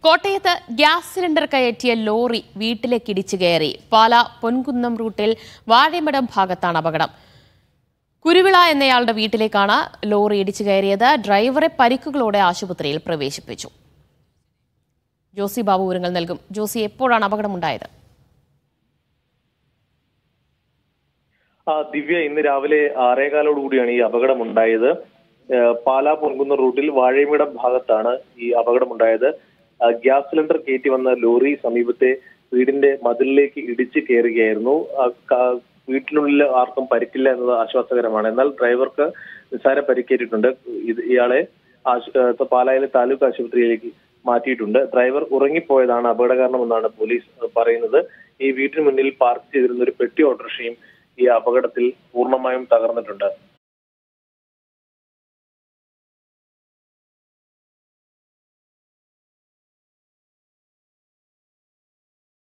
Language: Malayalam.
കോട്ടയത്ത് ഗ്യാസ് സിലിണ്ടർ കയറ്റിയ ലോറി വീട്ടിലേക്ക് ഇടിച്ചു കയറി പാല പൊൻകുന്നം റൂട്ടിൽ വാഴമടം ഭാഗത്താണ് അപകടം കുരുവിള എന്നയാളുടെ വീട്ടിലേക്കാണ് ലോറി ഇടിച്ചു കയറിയത് ഡ്രൈവറെ പരിക്കുകളോടെ ആശുപത്രിയിൽ പ്രവേശിപ്പിച്ചു ജോസി ബാബു വിവരങ്ങൾ നൽകും ജോസി എപ്പോഴാണ് അപകടമുണ്ടായത് ആ ദിവ്യ ഇന്ന് രാവിലെ ആറേകാലോട് കൂടിയാണ് ഈ അപകടം ഉണ്ടായത് ഏഹ് പാലാ പൊൻകുന്ന റൂട്ടിൽ വാഴയമേടം ഭാഗത്താണ് ഈ അപകടമുണ്ടായത് ആ, ഗ്യാസ് സിലിണ്ടർ കയറ്റി വന്ന ലോറി സമീപത്തെ വീടിന്റെ മതിലിലേക്ക് ഇടിച്ച് കയറുകയായിരുന്നു ആ, ക- വീട്ടിനുള്ളിൽ ആർക്കും പരിക്കില്ല എന്നത് ആശ്വാസകരമാണ് എന്നാൽ ഡ്രൈവർക്ക് നിസ്സാര പരിക്കേറ്റിട്ടുണ്ട് ഇത് ഇയാളെ ആശു- ഏഹ് പാലായിലെ താലൂക്ക് ആശുപത്രിയിലേക്ക് മാറ്റിയിട്ടുണ്ട് ഡ്രൈവർ ഉറങ്ങിപ്പോയതാണ് അപകട കാരണമെന്നാണ് പോലീസ് പറയുന്നത് ഈ വീട്ടിന് മുന്നിൽ പാർക്ക് ചെയ്തിരുന്ന ഒരു പെട്ടി ഓട്ടോറിക്ഷയും ഈ അപകടത്തിൽ പൂർണ്ണമായും തകർന്നിട്ടുണ്ട്